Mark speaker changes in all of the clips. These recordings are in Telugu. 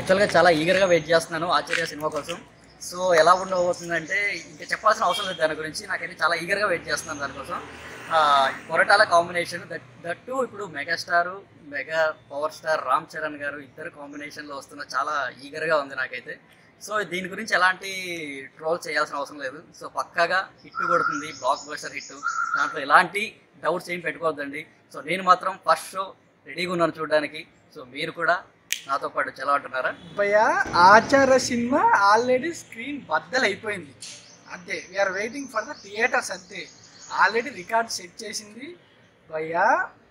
Speaker 1: యాక్చువల్గా చాలా ఈగర్గా వెయిట్ చేస్తున్నాను ఆచార్య సినిమా కోసం సో ఎలా ఉండబోతుందంటే ఇంకా చెప్పాల్సిన అవసరం లేదు దాని గురించి నాకైతే చాలా ఈగర్గా వెయిట్ చేస్తున్నాను దానికోసం ఆ, కొరటాల కాంబినేషన్ దట్ దట్టు ఇప్పుడు megastar mega power star Ram Charan garu ఇద్దరు కాంబినేషన్లో వస్తున్న చాలా ఈగర్గా ఉంది నాకైతే సో దీని గురించి ఎలాంటి ట్రోల్ చేయాల్సిన అవసరం లేదు సో పక్కాగా హిట్ కొడుతుంది బ్లాక్ బస్టర్ హిట్ దాంట్లో ఎలాంటి డౌట్స్ ఏం పెట్టుకోవద్దండి సో నేను మాత్రం ఫస్ట్ షో రెడీగా ఉన్నాను చూడడానికి సో మీరు కూడా నాతో పాటు ఎలా అంటున్నారా
Speaker 2: భయ ఆచార సినిమా ఆల్రెడీ స్క్రీన్ బద్దలు అయిపోయింది అంతే we're waiting for the theatres అంతే ఆల్రెడీ రికార్డ్ సెట్ చేసింది భయ్యా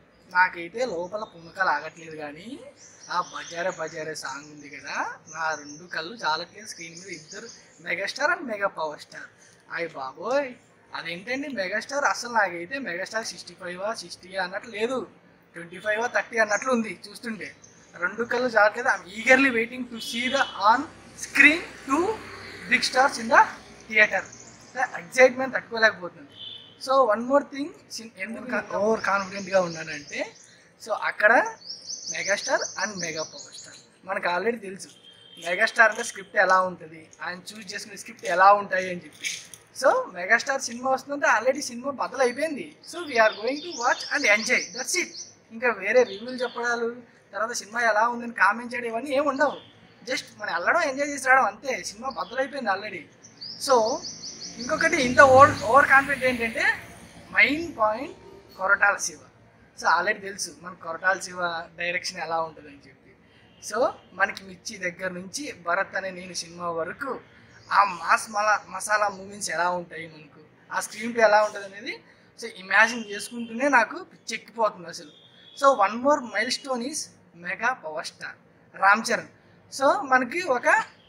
Speaker 2: నాకైతే లోపల పుణకలు ఆగట్లేదు కానీ ఆ బజారే బజారే సాంగ్ ఉంది కదా నా రెండు కళ్ళు చాలట్లేదు స్క్రీన్ మీద ఇద్దరు megastar and mega power star అయ్యి బాబోయ్ అదేంటండి మెగాస్టార్ అసలు నాకైతే మెగాస్టార్ సిక్స్టీ ఫైవ్ సిక్స్టీ అన్నట్లు లేదు ట్వంటీ ఫైవ్ థర్టీ అన్నట్లు ఉంది చూస్తుంటే రెండు కళ్ళు చాలట్లేదు I'm eagerly waiting to see the on screen two big stars in the theatre excitement తట్టుకోలేకపోతుంది సో వన్ మోర్ థింగ్ ఎందుకు ఓవర్ కాన్ఫిడెంట్గా ఉన్నానంటే సో అక్కడ megastar and mega power star మనకు ఆల్రెడీ తెలుసు మెగాస్టార్ అంటే స్క్రిప్ట్ ఎలా ఉంటుంది ఆయన చూస్ చేసుకునే స్క్రిప్ట్ ఎలా ఉంటాయి అని చెప్పి సో మెగాస్టార్ సినిమా వస్తుందంటే ఆల్రెడీ సినిమా బదులు అయిపోయింది so we're going to watch and enjoy that's it ఇంకా వేరే రివ్యూలు చెప్పడాలు తర్వాత సినిమా ఎలా ఉందని కామెంట్ చేయడం ఇవన్నీ ఏమి ఉండవు జస్ట్ మనం వెళ్ళడం ఎంజాయ్ చేసి రావడం అంతే సినిమా బదులు అయిపోయింది ఆల్రెడీ సో ఇంకొకటి ఇంత ఓవర్ ఓవర్ కాన్ఫిడెంట్ ఏంటంటే main point Koratala Siva so already తెలుసు మన కొరటాల శివ డైరెక్షన్ ఎలా ఉంటుందని చెప్పి సో మనకి మిర్చి దగ్గర నుంచి భరత్ అనే నేను సినిమా వరకు ఆ మాస్ మలా మసాలా మూవీస్ ఎలా ఉంటాయి మనకు ఆ స్క్రీన్ ప్లే ఎలా ఉంటుంది అనేది సో ఇమాజిన్ చేసుకుంటూనే నాకు పిచ్చెక్కిపోతుంది అసలు so one more milestone is mega power star Ram Charan so మనకి ఒక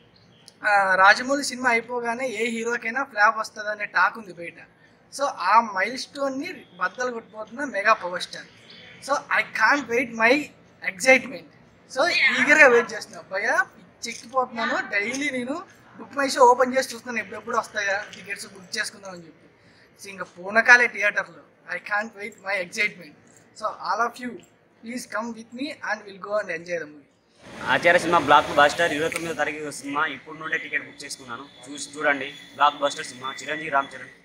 Speaker 2: ఆ, రాజమౌళి సినిమా అయిపోగానే ఏ హీరోకైనా ఫ్లాప్ వస్తుంది అనే టాక్ ఉంది బయట సో ఆ మైల్ స్టోన్ని బద్దలు కొట్టిపోతున్న mega power star so I can't wait my excitement so ఈగర్గా వెయిట్ చేస్తున్నా భయ చెక్కిపోతున్నాను డైలీ నేను బుక్ మై షో ఓపెన్ చేసి చూస్తున్నాను ఎప్పుడెప్పుడు వస్తాయా టికెట్స్ బుక్ చేసుకుందాం అని చెప్పి సో ఇంకా పూనకాలే థియేటర్లో I can't wait my excitement so all of you please come with me and will go and enjoy the movie
Speaker 3: Acharya cinema blockbuster ఇరవై తొమ్మిదో తారీఖు సినిమా ఇప్పుడు నుండే టికెట్ బుక్ చేసుకున్నాను చూసి చూడండి blockbuster cinema Chiranjeevi Ram Charan